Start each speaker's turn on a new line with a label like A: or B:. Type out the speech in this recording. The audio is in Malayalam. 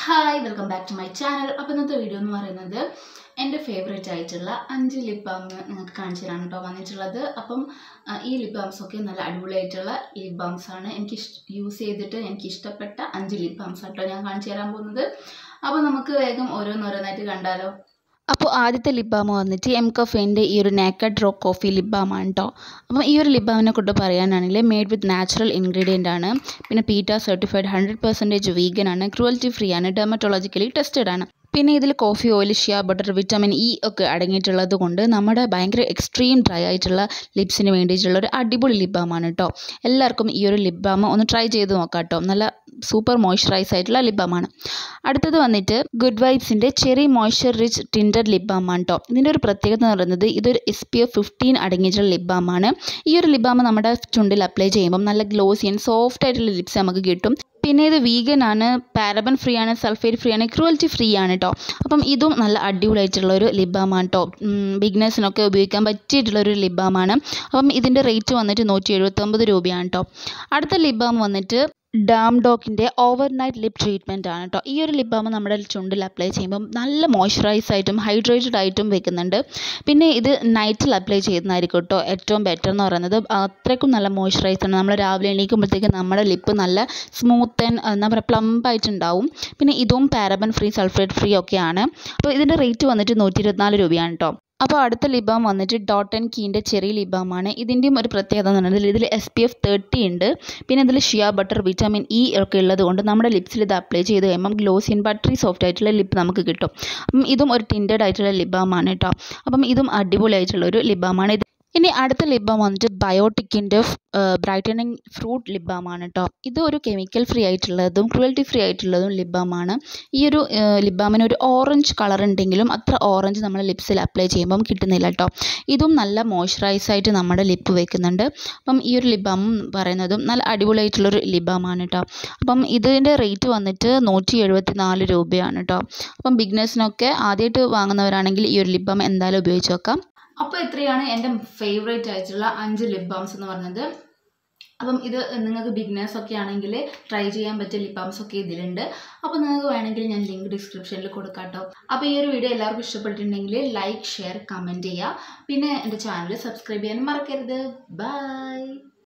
A: hi welcome back to my channel അപ്പോൾ ഇന്നത്തെ വീഡിയോ എന്ന് പറയുന്നത് എൻ്റെ ഫേവറേറ്റ് ആയിട്ടുള്ള അഞ്ച് ലിപ് ബാം നിങ്ങൾക്ക് കാണിച്ചു തരാണ് കേട്ടോ വന്നിട്ടുള്ളത് അപ്പം ആ, ഈ ലിപ് ബാംസ് ഒക്കെ നല്ല അടിപൊളിയായിട്ടുള്ള ലിപ് ബാംസ് ആണ് എനിക്ക് യൂസ് ചെയ്തിട്ട് എനിക്ക് ഇഷ്ടപ്പെട്ട അഞ്ച് ലിപ് ബാംസ് കേട്ടോ ഞാൻ കാണിച്ചു തരാൻ പോകുന്നത് അപ്പോൾ നമുക്ക് വേഗം ഓരോന്നോരോന്നായിട്ട് കണ്ടാലോ
B: അപ്പോൾ ആദ്യത്തെ ലിപ് ബാം വന്നിട്ട് എം കഫേൻ്റെ ഈ ഒരു naked raw coffee lip balm ആണ് കേട്ടോ അപ്പം ഈ ഒരു ലിപ് ബാമിനെ കൊണ്ട് പറയാനാണെങ്കിൽ മെയ്ഡ് വിത്ത് നാച്ചുറൽ ഇൻഗ്രീഡിയൻ്റ് ആണ് പിന്നെ PETA certified hundred percentage vegan ആണ് ക്രൂവൽറ്റി ഫ്രീ ആണ് ഡെർമറ്റോളജിക്കലി ടെസ്റ്റഡ് ആണ് പിന്നെ ഇതിൽ coffee oil shea butter vitamin E ഒക്കെ അടങ്ങിയിട്ടുള്ളത് കൊണ്ട് നമ്മുടെ ഭയങ്കര എക്സ്ട്രീം ഡ്രൈ ആയിട്ടുള്ള ലിപ്സിന് വേണ്ടിയിട്ടുള്ള ഒരു അടിപൊളി ലിപ് ബാമാണ് കേട്ടോ എല്ലാവർക്കും ഈ ഒരു ലിപ് ബാം ഒന്ന് ട്രൈ ചെയ്ത് നോക്കാം കേട്ടോ നല്ല സൂപ്പർ മോയ്സ്ചറൈസ് ആയിട്ടുള്ള ലിപ് ബാമാണ് അടുത്തത് വന്നിട്ട് ഗുഡ് വൈബ്സിൻ്റെ cherry moisture rich tinted lip balm ആണ് കേട്ടോ ഇതിൻ്റെ ഒരു പ്രത്യേകത എന്ന് പറയുന്നത് ഇതൊരു എസ് പി എഫ് ഫിഫ്റ്റീൻ അടങ്ങിയിട്ടുള്ള ലിപ് ബാം ആണ് ഈ ഒരു ലിപ് ബാം നമ്മുടെ ചുണ്ടിൽ അപ്ലൈ ചെയ്യുമ്പം നല്ല ഗ്ലോസി ആൻഡ് സോഫ്റ്റ് ആയിട്ടുള്ള ലിപ്സ് നമുക്ക് കിട്ടും പിന്നെ ഇത് വീഗൻ ആണ് പാരബൻ ഫ്രീ ആണ് സൾഫേറ്റ് ഫ്രീ ആണ് ക്രൂവൽറ്റി ഫ്രീ ആണ് കേട്ടോ അപ്പം ഇതും നല്ല അടിപൊളിയായിട്ടുള്ള ഒരു ലിപ് ബാം ആണ് കേട്ടോ ബിഗ്നേഴ്സിനൊക്കെ ഉപയോഗിക്കാൻ പറ്റിയിട്ടുള്ള ഒരു ലിപ് ബാം ആണ് അപ്പം ഇതിൻ്റെ റേറ്റ് വന്നിട്ട് നൂറ്റി എഴുപത്തൊമ്പത് രൂപയാണ് കേട്ടോ അടുത്ത ലിപ് ബാം വന്നിട്ട് ഡാം ഡോക്കിൻ്റെ ഓവർ നൈറ്റ് ലിപ് ട്രീറ്റ്മെൻറ്റ് ആണ് കേട്ടോ ഈ ഒരു ലിപ് ബാം നമ്മുടെ ചുണ്ടിൽ അപ്ലൈ ചെയ്യുമ്പം നല്ല മോയ്സ്ചറൈസ് ആയിട്ടും ഹൈഡ്രേറ്റഡ് ആയിട്ടും വെക്കുന്നുണ്ട് പിന്നെ ഇത് നൈറ്റിൽ അപ്ലൈ ചെയ്യുന്നതായിരിക്കും കേട്ടോ ഏറ്റവും ബെറ്റർ എന്ന് പറയുന്നത് അത്രയ്ക്കും നല്ല മോയ്സ്ചറൈസ് ആണ് നമ്മൾ രാവിലെ എണീക്കുമ്പോഴത്തേക്ക് നമ്മുടെ ലിപ്പ് നല്ല സ്മൂത്ത് ആൻഡ് എന്താ പറയുക പ്ലംപ് ആയിട്ടുണ്ടാവും പിന്നെ ഇതും പാരബൻ ഫ്രീ സൾഫേറ്റ് ഫ്രീ ഒക്കെയാണ് അപ്പോൾ ഇതിൻ്റെ റേറ്റ് വന്നിട്ട് നൂറ്റി ഇരുപത്തിനാല് രൂപയാണ് കേട്ടോ അപ്പോൾ അടുത്ത ലിബാം വന്നിട്ട് ഡോട്ട് ആൻഡ് കീൻ്റെ ചെറിയ ലിബാമാണ് ഇതിൻ്റെയും ഒരു പ്രത്യേകത എന്ന് പറയുന്നത് ഇതിൽ എസ് പി എഫ് തേർട്ടി ഉണ്ട് പിന്നെ ഇതിൽ ഷിയ ബട്ടർ വിറ്റാമിൻ ഇ ഒക്കെ ഉള്ളത് കൊണ്ട് നമ്മുടെ ലിപ്സിൽ ഇത് അപ്ലൈ ചെയ്ത് കഴിയുമ്പം ഗ്ലോസി ആൻഡ് ബട്ടറി സോഫ്റ്റ് ആയിട്ടുള്ള ലിപ്പ് നമുക്ക് കിട്ടും അപ്പം ഇതും ഒരു ടിൻറ്റഡ് ആയിട്ടുള്ള ലിബാമാണ് കേട്ടോ അപ്പം ഇതും അടിപൊളിയായിട്ടുള്ള ഒരു ലിബാമാണ് ഇത് ഇനി അടുത്ത ലിബാം വന്നിട്ട് ബയോട്ടിക്കിൻ്റെ ബ്രൈറ്റനിങ് ഫ്രൂട്ട് ലിബാമാണ് കേട്ടോ ഇത് ഒരു കെമിക്കൽ ഫ്രീ ആയിട്ടുള്ളതും ക്രുവൽറ്റി ഫ്രീ ആയിട്ടുള്ളതും ലിബാമാണ് ഈ ഒരു ലിബാമിന് ഒരു ഓറഞ്ച് കളർ ഉണ്ടെങ്കിലും അത്ര ഓറഞ്ച് നമ്മൾ ലിപ്സിൽ അപ്ലൈ ചെയ്യുമ്പം കിട്ടുന്നില്ല കേട്ടോ ഇതും നല്ല മോയ്സ്ചറൈസ് ആയിട്ട് നമ്മുടെ ലിപ്പ് വെക്കുന്നുണ്ട് അപ്പം ഈ ഒരു ലിബാം പറയുന്നതും നല്ല അടിപൊളിയായിട്ടുള്ളൊരു ലിബാമാണ് കേട്ടോ അപ്പം ഇതിൻ്റെ റേറ്റ് വന്നിട്ട് നൂറ്റി എഴുപത്തി നാല് രൂപയാണ് കേട്ടോ അപ്പം ബിഗ്നേഴ്സിനൊക്കെ ആദ്യമായിട്ട് വാങ്ങുന്നവരാണെങ്കിൽ ഈ ഒരു ലിബാം എന്തായാലും ഉപയോഗിച്ച് നോക്കാം
A: അപ്പോൾ ഇത്രയാണ് എൻ്റെ ഫേവറേറ്റ് ആയിട്ടുള്ള അഞ്ച് ലിപ് ബാംസ് എന്ന് പറഞ്ഞത് അപ്പം ഇത് നിങ്ങൾക്ക് ബിഗ്നേഴ്സ് ഒക്കെ ആണെങ്കിൽ ട്രൈ ചെയ്യാൻ പറ്റിയ ലിപ് ബാംസ് ഒക്കെ ഇതിലുണ്ട് അപ്പോൾ നിങ്ങൾക്ക് വേണമെങ്കിൽ ഞാൻ ലിങ്ക് ഡിസ്ക്രിപ്ഷനിൽ കൊടുക്കാം കേട്ടോ അപ്പോൾ ഈ ഒരു വീഡിയോ എല്ലാവർക്കും ഇഷ്ടപ്പെട്ടിട്ടുണ്ടെങ്കിൽ ലൈക്ക് ഷെയർ കമൻറ്റ് ചെയ്യുക പിന്നെ എൻ്റെ ചാനൽ സബ്സ്ക്രൈബ് ചെയ്യാനും മറക്കരുത് ബൈ